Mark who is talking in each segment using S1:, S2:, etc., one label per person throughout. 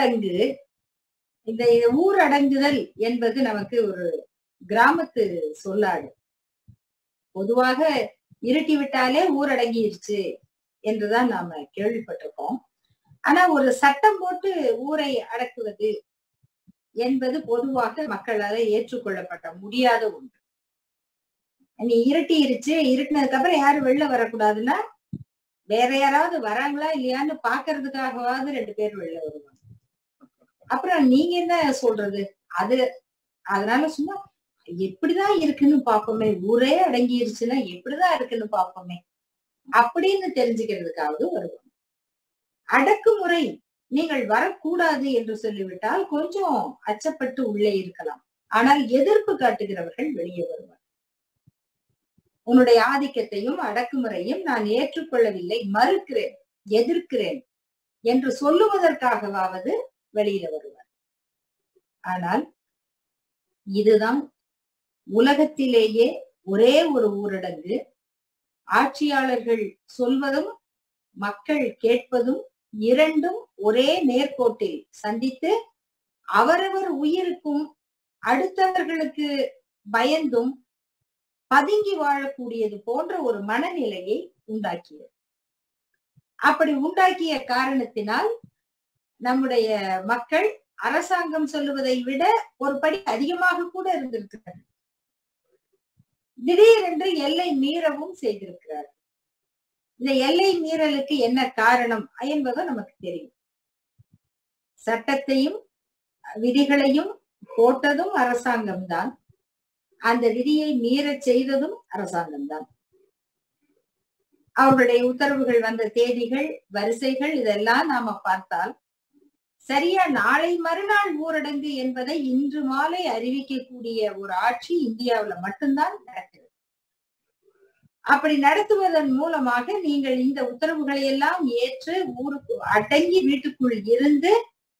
S1: ஊரடங்கு இந்த ஊரடங்குதல் என்பது நமக்கு ஒரு கிராமத்து சொல்லாடு பொதுவாக இருட்டி விட்டாலே ஊரடங்கிருச்சு என்றுதான் நாம கேள்விப்பட்டிருக்கோம் ஆனா ஒரு சட்டம் போட்டு ஊரை அடக்குவது என்பது பொதுவாக மக்களால ஏற்றுக்கொள்ளப்பட்ட முடியாத ஒன்று நீ இருட்டிருச்சு இருட்டினதுக்கு அப்புறம் யாரும் வெளில வரக்கூடாதுன்னா வேற யாராவது வராங்களா இல்லையான்னு பாக்குறதுக்காகவாவது ரெண்டு பேர் வெளில வருவாங்க அப்புறம் நீங்க என்ன சொல்றது அது அதனால சும்மா எப்படிதான் இருக்குன்னு பாப்போமே ஊரே அடங்கிருச்சுன்னா எப்படிதான் இருக்குன்னு பாப்போமே அப்படின்னு தெரிஞ்சுக்கிறதுக்காவது வருவாங்க அடக்குமுறை நீங்கள் வரக்கூடாது என்று சொல்லிவிட்டால் கொஞ்சம் அச்சப்பட்டு உள்ளே இருக்கலாம் ஆனால் எதிர்ப்பு காட்டுகிறவர்கள் வெளியே வருவார் உன்னுடைய ஆதிக்கத்தையும் அடக்குமுறையும் நான் ஏற்றுக்கொள்ளவில்லை மறுக்கிறேன் எதிர்க்கிறேன் என்று சொல்லுவதற்காகவாவது வெளியில வருவார் ஆனால் இதுதான் உலகத்திலேயே ஒரே ஒரு ஊரடங்கு ஆட்சியாளர்கள் சொல்வதும் மக்கள் கேட்பதும் இரண்டும் ஒரே நேர்கோட்டில் சந்தித்து அவரவர் உயிருக்கும் அடுத்தவர்களுக்கு பயந்தும் பதுங்கி வாழக்கூடியது போன்ற ஒரு மனநிலையை உண்டாக்கியது அப்படி உண்டாக்கிய காரணத்தினால் நம்முடைய மக்கள் அரசாங்கம் சொல்லுவதை விட ஒரு படி அதிகமாக கூட இருந்திருக்கிறார்கள் திடீரென்று எல்லை மீறவும் செய்திருக்கிறார் இந்த எல்லை மீறலுக்கு என்ன காரணம் என்பதும் நமக்கு தெரியும் சட்டத்தையும் விதிகளையும் போட்டதும் அரசாங்கம்தான் அந்த விதியை மீறச் செய்ததும் அரசாங்கம்தான் அவர்களுடைய உத்தரவுகள் வந்த தேதிகள் வரிசைகள் இதெல்லாம் நாம பார்த்தால் சரியா நாளை மறுநாள் ஊரடங்கு என்பதை இன்று மாலை அறிவிக்கக்கூடிய ஒரு ஆட்சி இந்தியாவுல மட்டும்தான் நடக்கிறது அப்படி நடத்துவதன் மூலமாக நீங்கள் இந்த உத்தரவுகளை எல்லாம் ஏற்று ஊருக்கு அடங்கி வீட்டுக்குள் இருந்து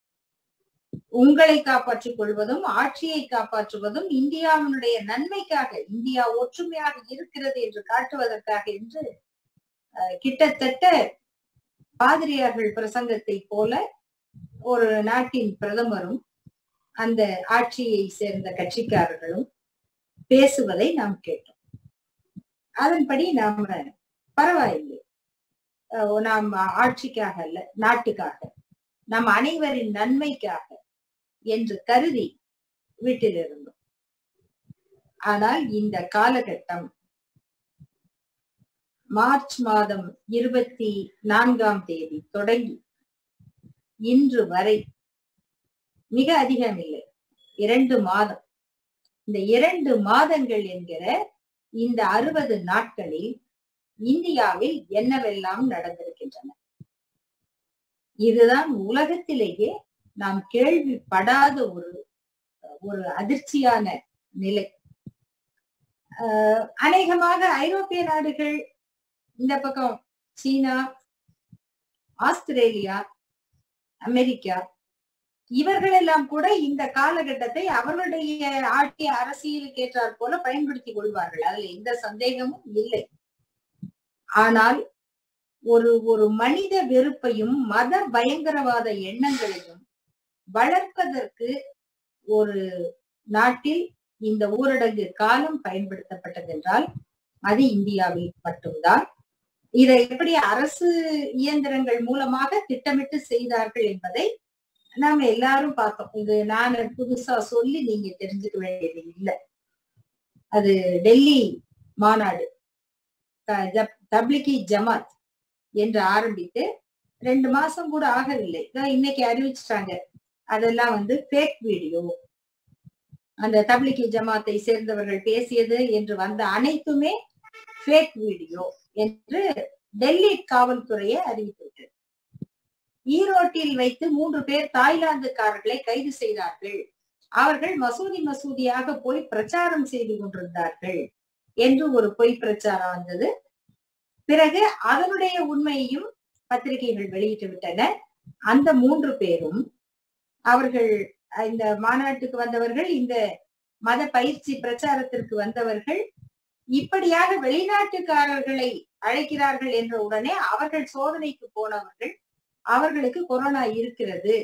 S1: உங்களை காப்பாற்றிக் கொள்வதும் ஆட்சியை காப்பாற்றுவதும் இந்தியாவினுடைய நன்மைக்காக இந்தியா ஒற்றுமையாக இருக்கிறது என்று காட்டுவதற்காக என்று கிட்டத்தட்ட பாதிரியார்கள் பிரசங்கத்தை போல ஒரு நாட்டின் பிரதமரும் அந்த ஆட்சியை சேர்ந்த கட்சிக்காரர்களும் பேசுவதை நாம் கேட்டோம் அதன்படி நாம பரவாயில்லை நாம் ஆட்சிக்காக அல்ல நாட்டுக்காக நம் அனைவரின் நன்மைக்காக என்று கருதி வீட்டில் இருந்தோம் ஆனால் இந்த காலகட்டம் மார்ச் மாதம் இருபத்தி நான்காம் தேதி தொடங்கி இன்று வரை மிக அதிகம் இல்லை இரண்டு மாதம் இந்த இரண்டு மாதங்கள் என்கிற இந்த அறுபது நாட்களில் இந்தியாவில் என்னவெல்லாம் நடந்திருக்கின்றன இதுதான் உலகத்திலேயே நாம் கேள்விப்படாத ஒரு ஒரு அதிர்ச்சியான நிலை அநேகமாக ஐரோப்பிய நாடுகள் இந்த பக்கம் சீனா ஆஸ்திரேலியா அமெரிக்கா இவர்கள் எல்லாம் கூட இந்த காலகட்டத்தை அவர்களுடைய ஆட்சி அரசியலுக்கு ஏற்றாற் போல பயன்படுத்திக் கொள்வார்கள் அதுல எந்த சந்தேகமும் இல்லை ஆனால் ஒரு ஒரு மனித வெறுப்பையும் மத பயங்கரவாத எண்ணங்களையும் வளர்ப்பதற்கு ஒரு நாட்டில் இந்த ஊரடங்கு காலம் பயன்படுத்தப்பட்டது என்றால் அது இந்தியாவில் மட்டும்தான் இதை எப்படி அரசு இயந்திரங்கள் மூலமாக திட்டமிட்டு செய்தார்கள் என்பதை நாம எல்லாரும் பார்த்தோம் இது நான் புதுசா சொல்லி நீங்க தெரிஞ்சுக்க வேண்டியது இல்லை அது டெல்லி மாநாடு தப்லிகி ஜமாத் என்று ஆரம்பித்து ரெண்டு மாசம் கூட ஆகவில்லை இன்னைக்கு அறிவிச்சிட்டாங்க அதெல்லாம் வந்து ஃபேக் வீடியோ அந்த தப்லிகி ஜமாத்தை சேர்ந்தவர்கள் பேசியது என்று வந்த அனைத்துமே ஃபேக் வீடியோ என்று டெல்லி காவல்துறையை அறிவித்துவிட்டது ஈரோட்டில் வைத்து மூன்று பேர் தாய்லாந்துக்காரர்களை கைது செய்தார்கள் அவர்கள் மசூதி மசூதியாக போய் பிரச்சாரம் செய்து கொண்டிருந்தார்கள் என்று ஒரு பொய் பிரச்சாரம் வந்தது பிறகு அதனுடைய உண்மையையும் பத்திரிகைகள் வெளியிட்டு விட்டன அந்த மூன்று பேரும் அவர்கள் இந்த மாநாட்டுக்கு வந்தவர்கள் இந்த மத பயிற்சி பிரச்சாரத்திற்கு வந்தவர்கள் இப்படியாக வெளிநாட்டுக்காரர்களை அழைக்கிறார்கள் என்ற உடனே அவர்கள் சோதனைக்கு போனவர்கள் அவர்களுக்கு கொரோனா இருக்கிறது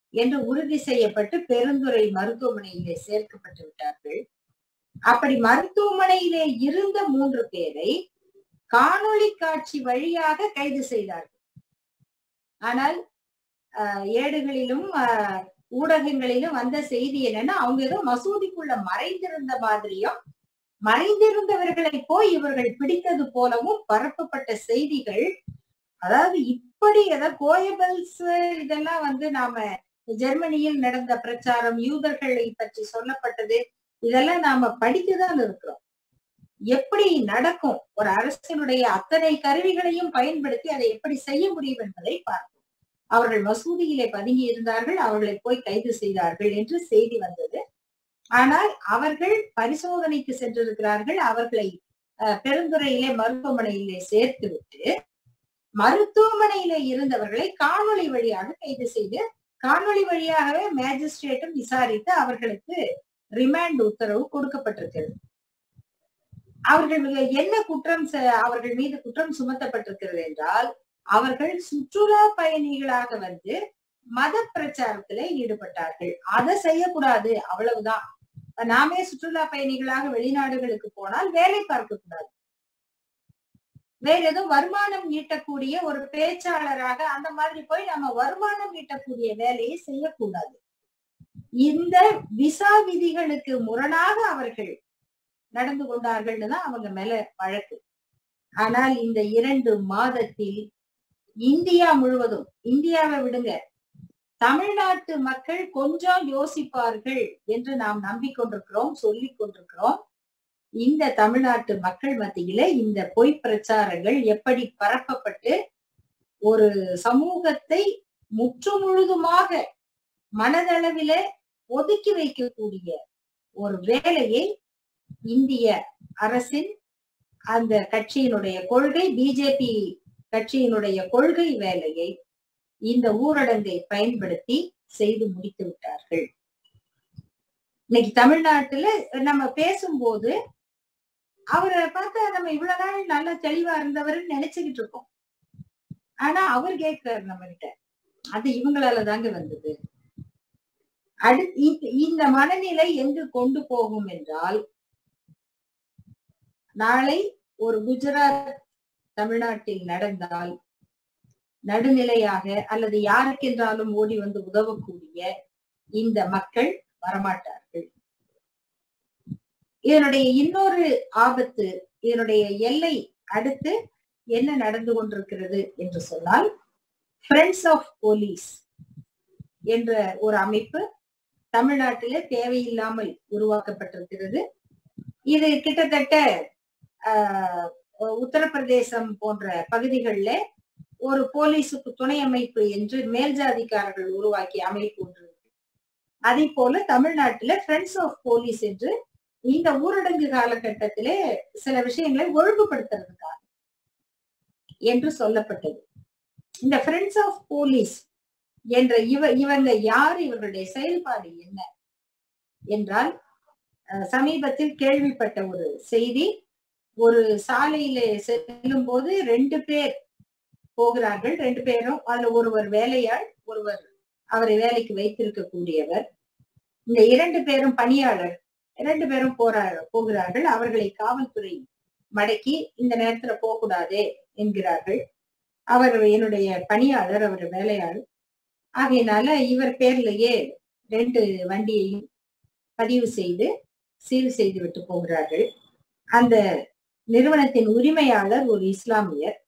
S1: என்று உறுதி செய்யப்பட்டு பெருந்துறை மருத்துவமனையிலே சேர்க்கப்பட்டு விட்டார்கள் அப்படி மருத்துவமனையிலே இருந்த மூன்று பேரை காணொளி காட்சி வழியாக கைது செய்தார்கள் ஆனால் ஆஹ், ஏடுகளிலும் ஆஹ், ஊடகங்களிலும் வந்த செய்தி என்னன்னா அவங்க ஏதோ மசூதிக்குள்ள மறைந்திருந்த மாதிரியும் மறைந்திருந்தவர்களை போய் இவர்கள் பிடித்தது போலவும் பரப்பப்பட்ட செய்திகள் அதாவது இப்படி ஏதாவது கோயபல்ஸ் இதெல்லாம் வந்து நாம ஜெர்மனியில் நடந்த பிரச்சாரம் யூதர்களை பற்றி சொல்லப்பட்டது இதெல்லாம் நாம படித்துதான் இருக்கிறோம் எப்படி நடக்கும் ஒரு அரசினுடைய அத்தனை கருவிகளையும் பயன்படுத்தி அதை எப்படி செய்ய முடியும் என்பதை பார்த்தோம் அவர்கள் மசூதியிலே பதுங்கி இருந்தார்கள் அவர்களை போய் கைது செய்தார்கள் என்று செய்தி வந்தது ஆனால் அவர்கள் பரிசோதனைக்கு சென்றிருக்கிறார்கள் அவர்களை அஹ், பெருந்துறையிலே மருத்துவமனையிலே சேர்த்து விட்டு மருத்துவமனையிலே இருந்தவர்களை காணொளி வழியாக கைது செய்து காணொளி வழியாகவே மேஜிஸ்ட்ரேட்டும் விசாரித்து அவர்களுக்கு ரிமாண்ட் உத்தரவு கொடுக்கப்பட்டிருக்கிறது அவர்கள் என்ன குற்றம் செ- அவர்கள் மீது குற்றம் சுமத்தப்பட்டிருக்கிறது என்றால் அவர்கள் சுற்றுலா பயணிகளாக வந்து மத பிரச்சாரத்துல ஈடுபட்டார்கள் அதை செய்யக்கூடாது அவ்வளவுதான் நாமே சுற்றுலா பயணிகளாக வெளிநாடுகளுக்கு போனால் வேலை பார்க்க கூடாது வேற எதுவும் வருமானம் ஈட்டக்கூடிய ஒரு பேச்சாளராக அந்த மாதிரி போய் நம்ம வருமானம் ஈட்டக்கூடிய வேலையை செய்யக்கூடாது இந்த விசா விதிகளுக்கு முரணாக அவர்கள் நடந்து கொண்டார்கள்னு தான் அவங்க மேல வழக்கு ஆனால் இந்த இரண்டு மாதத்தில் இந்தியா முழுவதும் இந்தியாவை விடுங்க தமிழ்நாட்டு மக்கள் கொஞ்சம் யோசிப்பார்கள் என்று நாம் நம்பிக்கொண்டிருக்கிறோம் சொல்லிக் கொண்டிருக்கிறோம் இந்த தமிழ்நாட்டு மக்கள் மத்தியில இந்த பொய் பிரச்சாரங்கள் எப்படி பரப்பப்பட்டு ஒரு சமூகத்தை முற்றுமுழுதுமாக மனதளவில ஒதுக்கி வைக்கக்கூடிய ஒரு வேலையை இந்திய அரசின் அந்த கட்சியினுடைய கொள்கை பிஜேபி கட்சியினுடைய கொள்கை வேலையை இந்த ஊரடங்கை பயன்படுத்தி செய்து முடித்து விட்டார்கள் இன்னைக்கு தமிழ்நாட்டுல நம்ம பேசும்போது அவரை பார்த்தா நம்ம இவ்வளவு நாள் நல்லா தெளிவா இருந்தவர்னு நினைச்சுக்கிட்டு இருக்கோம் ஆனா அவர் கேட்கிறாரு நம்ம கிட்ட அது இவங்களால தாங்க வந்தது அடுத்து இந்த- இந்த மனநிலை எங்கு கொண்டு போகும் என்றால் நாளை ஒரு குஜராத் தமிழ்நாட்டில் நடந்தால் நடுநிலையாக அல்லது யாருக்கென்றாலும் ஓடி வந்து உதவக்கூடிய இந்த மக்கள் வரமாட்டார்கள் இதனுடைய இன்னொரு ஆபத்து இதனுடைய எல்லை அடுத்து என்ன நடந்து கொண்டிருக்கிறது என்று சொன்னால் ஃப்ரெண்ட்ஸ் ஆஃப் போலீஸ் என்ற ஒரு அமைப்பு தமிழ்நாட்டிலே தேவையில்லாமல் உருவாக்கப்பட்டிருக்கிறது இது கிட்டத்தட்ட ஆஹ், உத்தரப்பிரதேசம் போன்ற பகுதிகளில் ஒரு போலீஸுக்கு துணை அமைப்பு என்று மேல்ஜாதிக்காரர்கள் உருவாக்கிய அமைப்பு ஒன்று இருக்கு அதே போல தமிழ்நாட்டில ஃப்ரெண்ட்ஸ் ஆஃப் போலீஸ் என்று இந்த ஊரடங்கு காலகட்டத்திலே சில விஷயங்களை ஒழுங்குபடுத்துறதுக்காக என்று சொல்லப்பட்டது இந்த ஃப்ரெண்ட்ஸ் ஆஃப் போலீஸ் என்ற இவ இவங்க யார் இவர்களுடைய செயல்பாடு என்ன என்றால் அஹ், சமீபத்தில் கேள்விப்பட்ட ஒரு செய்தி ஒரு சாலையில செல்லும் போது ரெண்டு பேர் போகிறார்கள் ரெண்டு பேரும் அதுல ஒருவர் வேலையாள் ஒருவர் அவரை வேலைக்கு வைத்திருக்க கூடியவர் இந்த இரண்டு பேரும் பணியாளர் இரண்டு பேரும் போறா போகிறார்கள் அவர்களை காவல்துறை மடக்கி இந்த நேரத்துல போகக்கூடாது என்கிறார்கள் அவர் என்னுடைய பணியாளர் அவர் வேலையாள் ஆகையினால இவர் பேர்லயே ரெண்டு வண்டியையும் பதிவு செய்து சீல் செய்து விட்டு போகிறார்கள் அந்த நிறுவனத்தின் உரிமையாளர் ஒரு இஸ்லாமியர்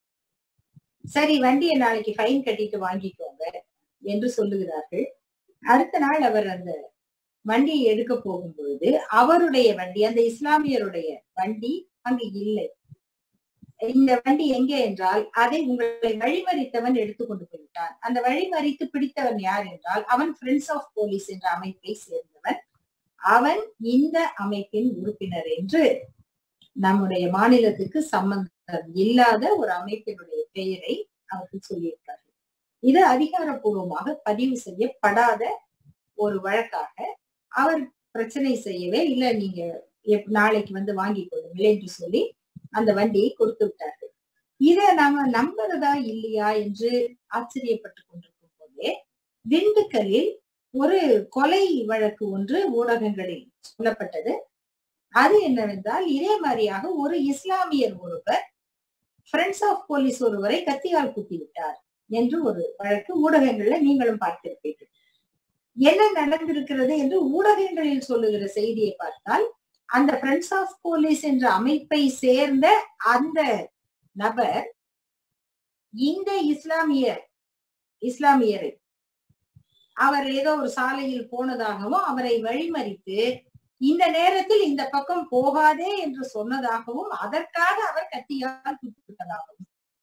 S1: சரி வண்டியை நாளைக்கு ஃபைன் கட்டிட்டு வாங்கிக்கோங்க என்று சொல்லுகிறார்கள் அடுத்த நாள் அவர் அந்த வண்டியை எடுக்க போகும் பொழுது அவருடைய வண்டி அந்த இஸ்லாமியருடைய வண்டி அங்கு இல்லை இந்த வண்டி எங்கே என்றால் அதை உங்களை வழிமறித்தவன் எடுத்துக்கொண்டு போய்விட்டான் அந்த வழிமறித்து பிடித்தவன் யார் என்றால் அவன் ஃப்ரெண்ட்ஸ் ஆஃப் போலீஸ் என்ற அமைப்பை சேர்ந்தவன் அவன் இந்த அமைப்பின் உறுப்பினர் என்று நம்முடைய மாநிலத்துக்கு சம்பந்தம் இல்லாத ஒரு அமைப்பினுடைய பெயரை அவர்கள் சொல்லியிருக்கார்கள் இது அதிகாரப்பூர்வமாக பதிவு செய்யப்படாத ஒரு வழக்காக அவர் பிரச்சனை செய்யவே இல்ல நீங்க எப்- நாளைக்கு வந்து வாங்கிக் கொள்ளுங்கள் என்று சொல்லி அந்த வண்டியை கொடுத்து விட்டார்கள் இத நாம நம்புறதா இல்லையா என்று ஆச்சரியப்பட்டு கொண்டிருக்கும் போதே திண்டுக்கல்லில் ஒரு கொலை வழக்கு ஒன்று ஊடகங்களில் சொல்லப்பட்டது அது என்னவென்றால் இதே மாதிரியாக ஒரு இஸ்லாமியர் ஒருவர் ஃப்ரெண்ட்ஸ் ஆஃப் போலீஸ் ஒருவரை கத்தியால் குத்தி விட்டார் என்று ஒரு வழக்கு ஊடகங்கள்ல நீங்களும் பார்த்திருப்பீர்கள் என்ன நடந்திருக்கிறது என்று ஊடகங்களில் சொல்லுகிற செய்தியை பார்த்தால் அந்த ஃப்ரெண்ட்ஸ் ஆஃப் போலீஸ் என்ற அமைப்பை சேர்ந்த அந்த நபர் இந்த இஸ்லாமியர் இஸ்லாமியரை அவர் ஏதோ ஒரு சாலையில் போனதாகவும் அவரை வழிமறித்து இந்த நேரத்தில் இந்த பக்கம் போகாதே என்று சொன்னதாகவும் அதற்காக அவர் கத்தியால் குத்திவிட்டதாகவும்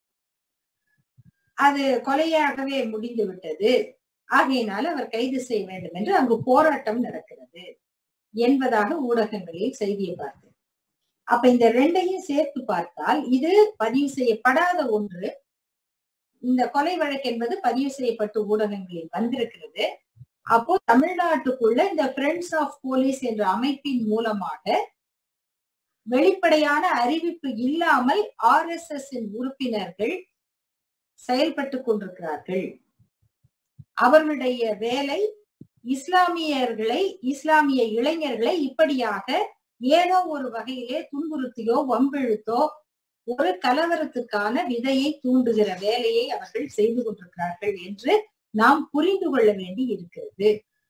S1: அது கொலையாகவே முடிந்து விட்டது ஆகையினால் அவர் கைது செய்ய வேண்டும் என்று அங்கு போராட்டம் நடக்கிறது என்பதாக ஊடகங்களில் செய்தியை பார்த்தேன் அப்ப இந்த ரெண்டையும் சேர்த்து பார்த்தால் இது பதிவு செய்யப்படாத ஒன்று இந்த கொலை வழக்கு என்பது பதிவு செய்யப்பட்டு ஊடகங்களில் வந்திருக்கிறது அப்போ தமிழ்நாட்டுக்குள்ள இந்த ஃப்ரெண்ட்ஸ் ஆஃப் போலீஸ் என்ற அமைப்பின் மூலமாக வெளிப்படையான அறிவிப்பு இல்லாமல் ஆர் எஸ் எஸ் உறுப்பினர்கள் செயல்பட்டு கொண்டிருக்கிறார்கள் அவர்களுடைய வேலை இஸ்லாமியர்களை இஸ்லாமிய இளைஞர்களை இப்படியாக ஏதோ ஒரு வகையிலே துன்புறுத்தியோ வம்பிழுத்தோ ஒரு கலவரத்துக்கான விதையை தூண்டுகிற வேலையை அவர்கள் செய்து கொண்டிருக்கிறார்கள் என்று நாம் புரிந்து கொள்ள வேண்டி இருக்கிறது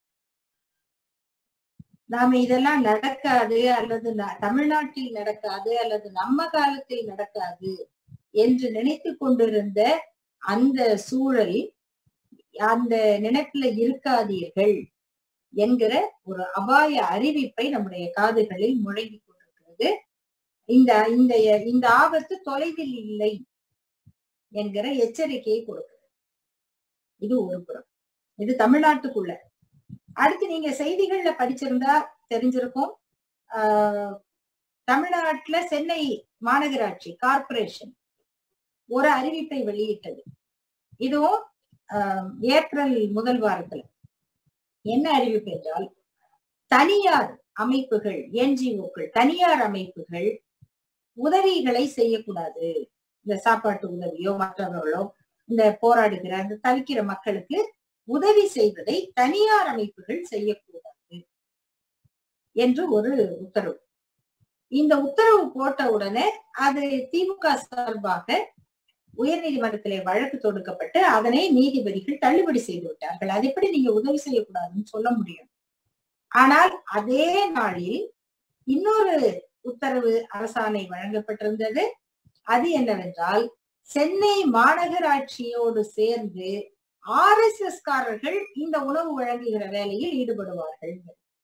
S1: நாம இதெல்லாம் நடக்காது அல்லது தமிழ்நாட்டில் நடக்காது அல்லது நம்ம காலத்தில் நடக்காது என்று நினைத்து கொண்டிருந்த அந்த சூழல் அந்த நினைப்புல இருக்காதீர்கள் என்கிற ஒரு அபாய அறிவிப்பை நம்முடைய காதுகளில் முழங்கி கொண்டிருக்கிறது இந்த இந்த இந்த ஆபத்து தொலைவில் இல்லை என்கிற எச்சரிக்கையை கொடுக்கிறது இது ஒரு புறம் இது தமிழ்நாட்டுக்குள்ள அடுத்து நீங்க செய்திகள்ல படிச்சிருந்தா தெரிஞ்சிருக்கும் ஆஹ் தமிழ்நாட்டுல சென்னை மாநகராட்சி கார்பரேஷன் ஒரு அறிவிப்பை வெளியிட்டது இதுவும் ஏப்ரல் முதல் வாரத்துல என்ன அறிவிப்பு என்றால் தனியார் அமைப்புகள் என்ஜிஓக்கள் தனியார் அமைப்புகள் உதவிகளை செய்யக்கூடாது இந்த சாப்பாட்டு உதவியோ மற்றவர்களோ இந்த போராடுகிற அந்த தவிக்கிற மக்களுக்கு உதவி செய்வதை தனியார் அமைப்புகள் செய்யக்கூடாது என்று ஒரு உத்தரவு இந்த உத்தரவு போட்ட உடனே அது திமுக சார்பாக உயர்நீதிமன்றத்திலே வழக்கு தொடுக்கப்பட்டு அதனை நீதிபதிகள் தள்ளுபடி செய்து விட்டார்கள் அது எப்படி நீங்க உதவி செய்யக்கூடாதுன்னு சொல்ல முடியும் ஆனால் அதே நாளில் இன்னொரு உத்தரவு அரசாணை வழங்கப்பட்டிருந்தது அது என்னவென்றால் சென்னை மாநகராட்சியோடு சேர்ந்து ஆர் எஸ் எஸ் காரர்கள் இந்த உணவு வழங்குகிற வேலையில் ஈடுபடுவார்கள்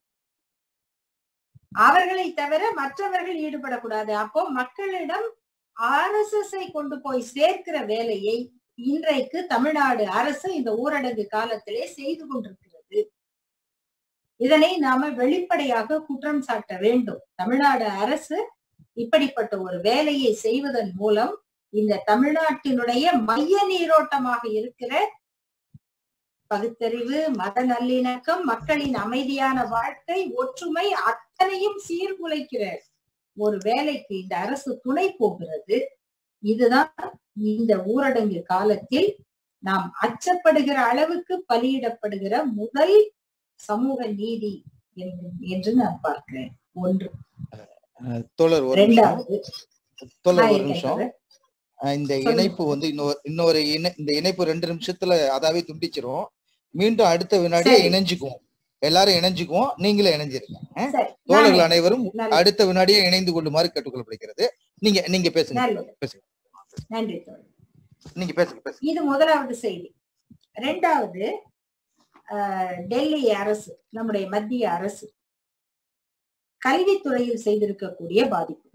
S1: அவர்களை தவிர மற்றவர்கள் ஈடுபடக்கூடாது அப்போ மக்களிடம் ஆர் எஸ் எஸ் கொண்டு போய் சேர்க்கிற வேலையை இன்றைக்கு தமிழ்நாடு அரசு இந்த ஊரடங்கு காலத்திலே செய்து கொண்டிருக்கிறது இதனை நாம வெளிப்படையாக குற்றம் சாட்ட வேண்டும் தமிழ்நாடு அரசு இப்படிப்பட்ட ஒரு வேலையை செய்வதன் மூலம் இந்த தமிழ்நாட்டினுடைய மைய நீரோட்டமாக இருக்கிற பகுத்தறிவு மத நல்லிணக்கம் மக்களின் அமைதியான வாழ்க்கை ஒற்றுமை அத்தனையும் சீர்குலைக்கிற ஒரு வேலைக்கு இந்த அரசு துணை போகிறது இதுதான் இந்த ஊரடங்கு காலத்தில் நாம் அச்சப்படுகிற அளவுக்கு பலியிடப்படுகிற முதல் சமூக நீதி என்று நான் பார்க்கிறேன் ஒன்று
S2: தோழர் ஒரு
S1: இரண்டாவது
S2: தோழர் ஒரு நிமிஷம் இந்த இணைப்பு வந்து இன்னொரு இன்னொரு இணை இந்த இணைப்பு ரெண்டு நிமிஷத்துல அதாவே துண்டிச்சிரும் மீண்டும் அடுத்த வினாடியே இணைஞ்சுக்குவோம் எல்லாரும் இணைஞ்சுக்குவோம் நீங்களும் இணைஞ்சிருங்க தோழர்கள் அனைவரும் அடுத்த வினாடியே இணைந்து கொள்ளுமாறு கேட்டுக்கொள்ளப்படுகிறது நீங்க நீங்க பேசுங்க பேசுங்க
S1: நன்றி
S2: நீங்க பேசுங்க பேசுங்க
S1: இது முதலாவது செய்தி ரெண்டாவது டெல்லி அரசு நம்முடைய மத்திய அரசு கல்வித்துறையில் செய்திருக்கக்கூடிய பாதிப்பு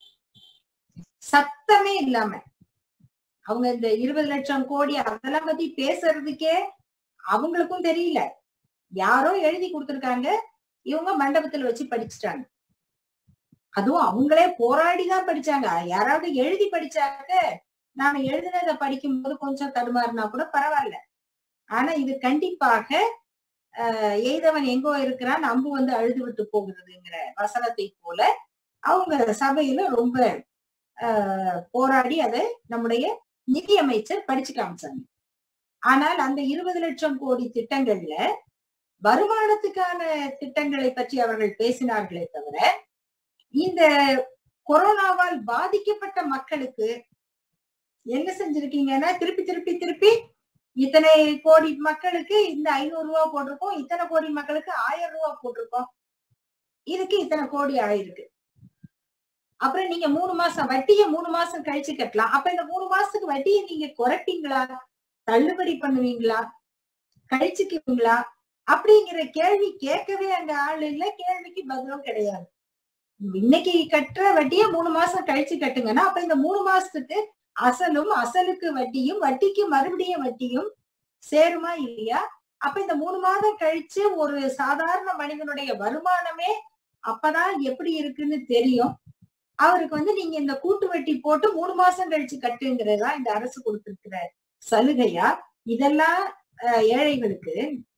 S1: சத்தமே இல்லாம அவங்க இந்த இருபது லட்சம் கோடி அதெல்லாம் பத்தி பேசுறதுக்கே அவங்களுக்கும் தெரியல யாரோ எழுதி கொடுத்திருக்காங்க இவங்க மண்டபத்துல வச்சு படிச்சுட்டாங்க அதுவும் அவங்களே போராடிதான் படிச்சாங்க யாராவது எழுதி படிச்சாங்க நாம எழுதினதை படிக்கும் போது கொஞ்சம் தடுமாறினா கூட பரவாயில்ல ஆனா இது கண்டிப்பாக எய்தவன் எங்கோ இருக்கிறான் அம்பு வந்து அழுது விட்டு போகிறதுங்கிற வசனத்தை போல அவங்க சபையில ரொம்ப போராடி அதை நம்முடைய நிதியமைச்சர் படிச்சு காமிச்சாங்க ஆனால் அந்த இருபது லட்சம் கோடி திட்டங்கள்ல வருமானத்துக்கான திட்டங்களை பற்றி அவர்கள் பேசினார்களே தவிர இந்த கொரோனாவால் பாதிக்கப்பட்ட மக்களுக்கு என்ன செஞ்சிருக்கீங்கன்னா திருப்பி திருப்பி திருப்பி இத்தனை கோடி மக்களுக்கு இந்த ஐநூறு ரூபாய் போட்டிருக்கோம் இத்தனை கோடி மக்களுக்கு ஆயிரம் ரூபாய் போட்டிருக்கோம் இதுக்கு இத்தனை கோடி ஆயிருக்கு அப்புறம் நீங்க மூணு மாசம் வட்டியை மூணு மாசம் கழிச்சு கட்டலாம் அப்ப இந்த மூணு மாசத்துக்கு வட்டியை நீங்க குறைப்பீங்களா தள்ளுபடி பண்ணுவீங்களா கழிச்சுக்குவீங்களா அப்படிங்கிற கேள்வி கேட்கவே அங்க ஆள் இல்ல கேள்விக்கு பதிலும் கிடையாது இன்னைக்கு கட்டுற வட்டியை மூணு மாசம் கழிச்சு கட்டுங்கன்னா அப்ப இந்த மூணு மாசத்துக்கு அசலும் அசலுக்கு வட்டியும் வட்டிக்கு மறுபடியும் வட்டியும் சேருமா இல்லையா அப்ப இந்த மூணு மாதம் கழிச்சு ஒரு சாதாரண மனிதனுடைய வருமானமே அப்பதான் எப்படி இருக்குன்னு தெரியும் அவருக்கு வந்து நீங்க இந்த கூட்டு வட்டி போட்டு மூணு மாசம் கழிச்சு கட்டுங்கிறதா இந்த அரசு கொடுத்திருக்கிற சலுகையா இதெல்லாம் அஹ், ஏழைகளுக்கு